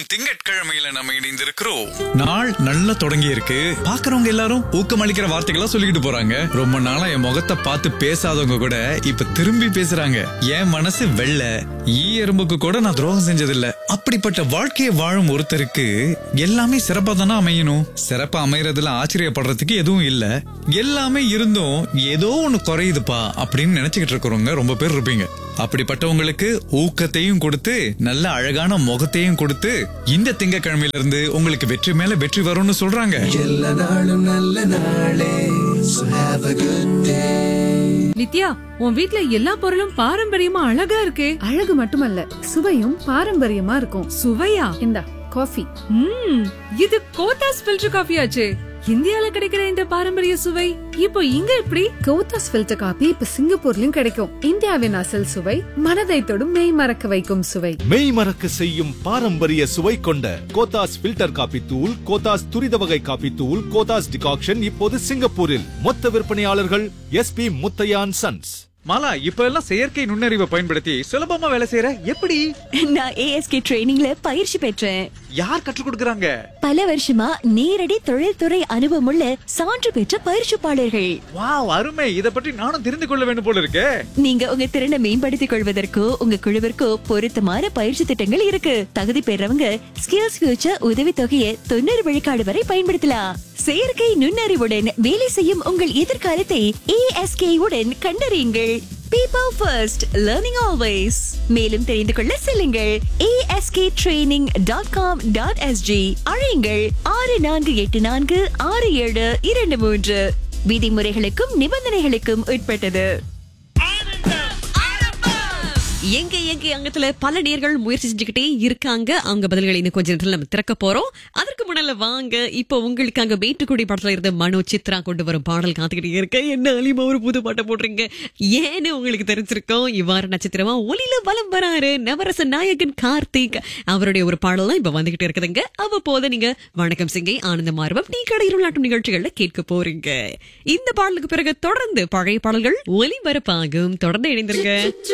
திங்கட்கிழமையில நம்ம இணைந்திருக்கிறோம் நாள் நல்லா தொடங்கி இருக்கு பாக்குறவங்க எல்லாரும் ஊக்கமளிக்கிற வார்த்தைகளா சொல்லிக்கிட்டு போறாங்க ரொம்ப நாளா என் முகத்தை பார்த்து பேசாதவங்க கூட இப்ப திரும்பி பேசுறாங்க என் மனசு வெள்ள ஈ எறும்புக்கு கூட நான் துரோகம் செஞ்சதில்ல அப்படிப்பட்ட வாழ்க்கையை வாழும் ஒருத்தருக்கு எல்லாமே சிறப்பா தானே அமையணும் சிறப்பா அமையறதுல ஆச்சரியப்படுறதுக்கு எதுவும் இல்ல எல்லாமே இருந்தும் ஏதோ ஒண்ணு குறையுதுப்பா அப்படின்னு நினைச்சுக்கிட்டு இருக்கிறவங்க ரொம்ப பேர் இருப்பீங்க அப்படிப்பட்டவங்களுக்கு ஊக்கத்தையும் கொடுத்து நல்ல அழகான முகத்தையும் கொடுத்து இந்த திங்கக்கிழமையில இருந்து உங்களுக்கு வெற்றி மேல வெற்றி வரும்னு சொல்றாங்க எல்லா நாளும் நல்ல நாளே So have a good day Nithya உன் வீட்ல எல்லா பொருளும் பாரம்பரியமா அழகா இருக்கே அழகு மட்டுமல்ல சுவையும் பாரம்பரியமா இருக்கும் சுவையா இந்தா காஃபி ம் இது கோத்தாஸ் ஃபில்டர் காஃபி ஆச்சே இந்தியால கிடைக்கிற இந்த பாரம்பரிய சுவை இப்போ இங்க எப்படி கோத்தாஸ் ஃபில்டர் காபி இப்ப சிங்கப்பூர்லயும் கிடைக்கும் இந்தியாவின் அசல் சுவை மனதை தொடும் மெய் மறக்க வைக்கும் சுவை மெய் மறக்க செய்யும் பாரம்பரிய சுவை கொண்ட கோத்தாஸ் ஃபில்டர் காபி தூள் கோத்தாஸ் துரித வகை காபி தூள் கோத்தாஸ் டிகாக்ஷன் இப்போது சிங்கப்பூரில் மொத்த விற்பனையாளர்கள் எஸ்பி முத்தையான் சன்ஸ் மாலா இப்ப எல்லாம் செயற்கை நுண்ணறிவை பயன்படுத்தி சுலபமா வேலை செய்யற எப்படி நான் ஏஎஸ்கே ட்ரைனிங்ல பயிற்சி பெற்றேன் யார் கற்றுக் கொடுக்கறாங்க பல வருஷமா நேரடி தொழில்துறை அனுபவமுள்ள சான்று பெற்ற பயிற்சிப்பாளர்கள் வாவ் அருமை இத பற்றி நானும் தெரிந்து கொள்ள வேண்டும் போல இருக்கே நீங்க உங்க திறனை மேம்படுத்திக் கொள்வதற்கோ உங்க குழுவிற்கோ பொருத்தமான பயிற்சி திட்டங்கள் இருக்கு தகுதி பெறவங்க ஸ்கில்ஸ் ஃபியூச்சர் உதவி தொகையை தொண்ணூறு விழுக்காடு வரை பயன்படுத்தலாம் செயற்கை நுண்ணறிவுடன் வேலை செய்யும் உங்கள் எதிர்காலத்தை ஏஎஸ்கே உடன் கண்டறியுங்கள் பீப்பிள் ஃபர்ஸ்ட் லேர்னிங் ஆல்வேஸ் மேலும் தெரிந்து கொள்ள செல்லுங்கள் ASK training dot com dot SG அழையுங்கள் ஆறு நான்கு எட்டு நான்கு ஆறு ஏழு இரண்டு மூன்று விதிமுறைகளுக்கும் நிபந்தனைகளுக்கும் உட்பட்டது எங்க எங்க அங்கத்துல பல நேர்கள் முயற்சி செஞ்சுக்கிட்டே இருக்காங்க அவங்க பதில்களை இன்னும் கொஞ்ச நேரத்துல நம்ம திறக்க போறோம் அதற்கு முன்னால வாங்க இப்போ உங்களுக்கு அங்க மேட்டுக்குடி படத்துல இருந்த மனோ சித்ரா கொண்டு வரும் பாடல் காத்துக்கிட்டே இருக்க என்ன அலிமா ஒரு புது பாட்டை போடுறீங்க ஏன்னு உங்களுக்கு தெரிஞ்சிருக்கோம் இவ்வாறு நட்சத்திரமா ஒலியில வலம் வராரு நவரச நாயகன் கார்த்திக் அவருடைய ஒரு பாடலாம் இப்ப வந்துகிட்டு இருக்குதுங்க அவ்வப்போது நீங்க வணக்கம் சிங்கை ஆனந்த மார்பம் நீ கடையிருளாட்டும் நிகழ்ச்சிகள்ல கேட்க போறீங்க இந்த பாடலுக்கு பிறகு தொடர்ந்து பழைய பாடல்கள் ஒலிபரப்பாகும் தொடர்ந்து இணைந்திருங்க